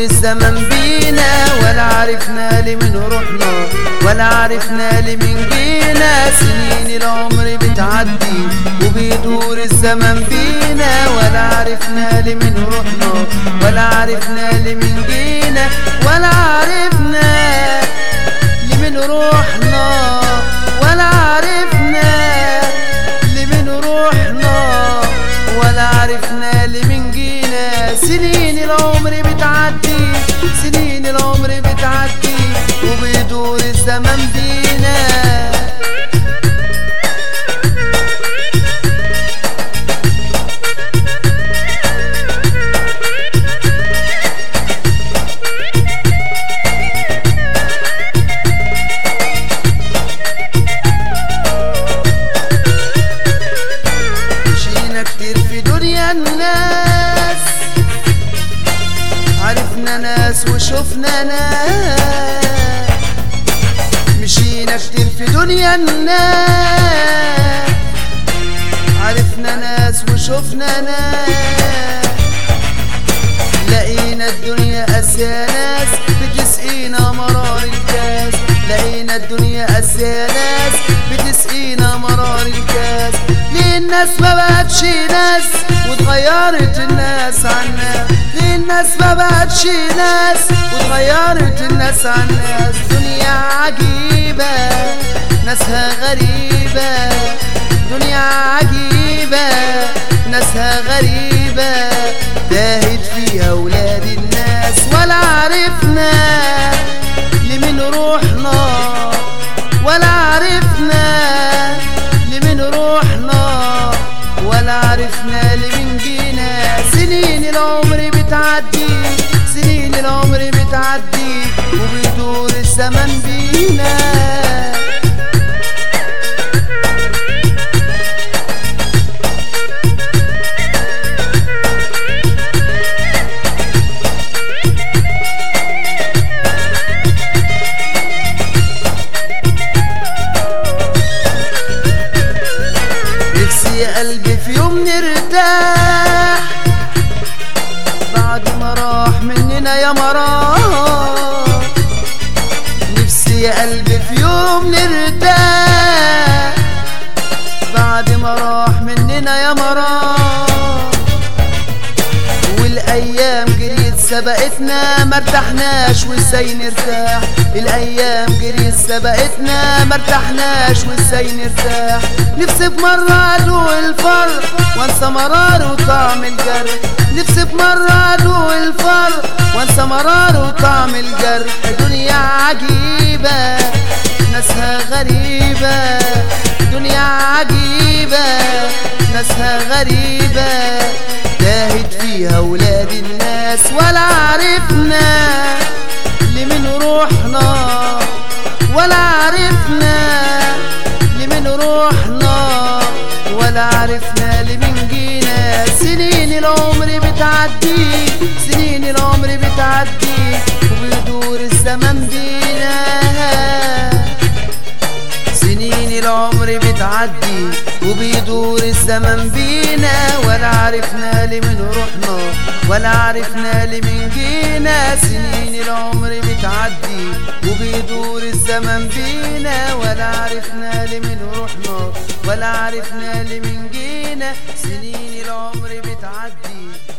الزمن بينا ولا عرفنا لمن رحنا ولا عرفنا لمن جينا سنين العمر بتعدي وبيدور الزمن بينا ولا عرفنا لمن رحنا ولا عرفنا لمن جينا ولا عرفنا لمن روحنا ولا عرفنا لمن روحنا ولا عرفنا لمن جينا سنين العمر بتعدي سنين العمر بتعدي وبيدور الزمن بينا مشينا كتير في دنيا الناس عرفنا ناس وشفنا ناس مشينا كتير في دنيا الناس عرفنا ناس وشفنا ناس لقينا الدنيا قاسية ناس بتسقينا مرار الكاس لقينا الدنيا قاسية ناس بتسقينا مرار الكاس ليه الناس ما بقتش ناس واتغيرت الناس عنا ليه الناس ما بقتش ناس واتغيرت الناس عنا دنيا عجيبة ناسها غريبة دنيا عجيبة ناسها غريبة تاهت فيها ولاد الناس ولا عرفنا لمن روحنا ولا عرفنا لمن روحنا ولا عرفنا لمن جينا سنين العمر بتعدي سنين العمر بتعدي وبيدور الزمن بينا نفسي يا قلبي في يوم نرتاح بعد ما راح مننا يا مرار نفسي يا قلبي في يوم نرتاح بعد ما راح مننا يا مرار والايام جريت سبقتنا ما ارتحناش وازاي نرتاح الايام جريت سبقتنا ما ارتحناش وازاي نرتاح نفسي في مرة ادوق الفرق وانسى مرار وطعم الجرح نفسي في مرة ادوق الفرق وانسى مرار وطعم الجرح دنيا عجيبة ناسها غريبة دنيا عجيبة ناسها غريبة تاهت فيها ولاد الناس ولا عرفنا لمن روحنا ولا عرفنا لمن روحنا ولا عرفنا لمن جينا سنين العمر بتعدي سنين العمر بتعدي وبيدور الزمن بينا سنين العمر بتعدي وبيدور الزمن بينا ولا عرفنا لمن رحنا ولا عرفنا لمن جينا سنين العمر بتعدي وبيدور الزمن بينا ولا عرفنا لمن رحنا ولا عرفنا لمن جينا سنين العمر بتعدي